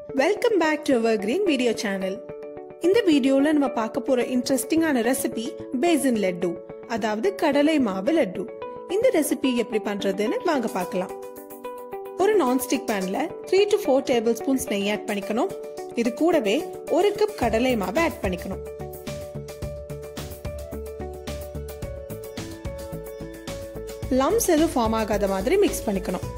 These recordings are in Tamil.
welcome back to our green video channel இந்த வீடியோல நம்ம பார்க்க போற இன்ட்ரெஸ்டிங்கான ரெசிபி பேசின் லட்டு அதாவது கடலை மாவு லட்டு இந்த ரெசிபி எப்படி பண்றதுன்னு வாங்க பார்க்கலாம் ஒரு நான்ஸ்டிக் பேன்ல three to four tablespoons நெய் ஆட் பண்ணிக்கணும் இது கூடவே ஒரு கப் கடலை மாவு ஆட் பண்ணிக்கணும் லம்ஸ் எதுவும் ஃபார்ம் ஆகாத மாதிரி மிக்ஸ் பண்ணிக்கணும்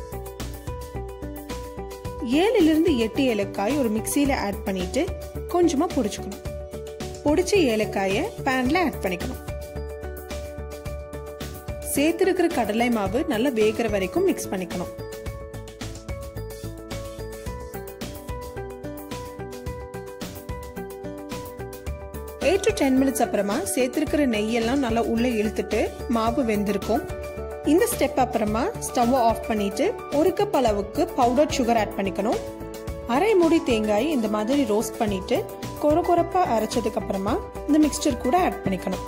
ஏழுலேருந்து எட்டு ஏலக்காய் ஒரு மிக்சியில் ஆட் பண்ணிட்டு கொஞ்சமாக பொடிச்சுக்கணும் பொடிச்ச ஏலக்காயை பேனில் ஆட் பண்ணிக்கணும் சேர்த்துருக்கிற கடலை மாவு நல்லா வேகிற வரைக்கும் மிக்ஸ் பண்ணிக்கணும் எயிட் டு டென் மினிட்ஸ் அப்புறமா சேர்த்துருக்கிற நெய்யெல்லாம் நல்லா உள்ளே இழுத்துட்டு மாவு வெந்திருக்கும் இந்த ஸ்டெப் அப்புறமா ஸ்டவ்வை ஆஃப் பண்ணிட்டு ஒரு கப் அளவுக்கு பவுடர் சுகர் ஆட் பண்ணிக்கணும் அரை மூடி தேங்காய் இந்த மாதிரி ரோஸ்ட் பண்ணிட்டு கொர கொரப்பா அரைச்சதுக்கு அப்புறமா இந்த மிக்சர் கூட ஆட் பண்ணிக்கணும்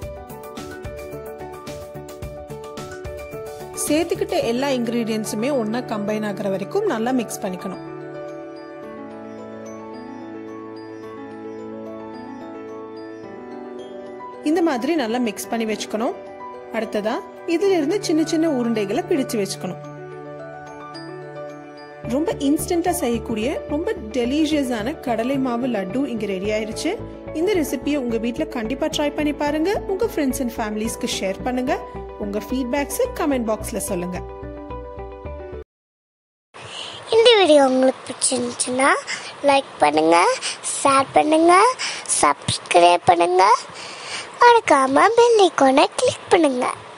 சேர்த்துக்கிட்ட எல்லா இன்கிரீடியன்ஸுமே ஒன்றா கம்பைன் ஆகிற வரைக்கும் நல்லா மிக்ஸ் பண்ணிக்கணும் இந்த மாதிரி நல்லா மிக்ஸ் பண்ணி வச்சுக்கணும் அடுத்ததா இதுல இருந்து சின்ன சின்ன உருண்டைகளை பிடிச்சு வச்சுக்கணும் ரொம்ப இன்ஸ்டன்டா செய்யக்கூடிய ரொம்ப டெலிஷியஸான கடலை மாவு லட்டு இங்க ரெடி ஆயிருச்சு இந்த ரெசிபியை உங்க வீட்ல கண்டிப்பா ட்ரை பண்ணி பாருங்க உங்க ஃப்ரெண்ட்ஸ் அண்ட் ஃபேமிலிஸ்க்கு ஷேர் பண்ணுங்க உங்க ஃபீட்பேக்ஸ் கமெண்ட் பாக்ஸ்ல சொல்லுங்க இந்த வீடியோ உங்களுக்கு பிடிச்சிருந்துச்சுன்னா லைக் பண்ணுங்க ஷேர் பண்ணுங்க சப்ஸ்கிரைப் பண்ணுங்க மறக்காம பெல் ஐக்கானை கிளிக் பண்ணுங்க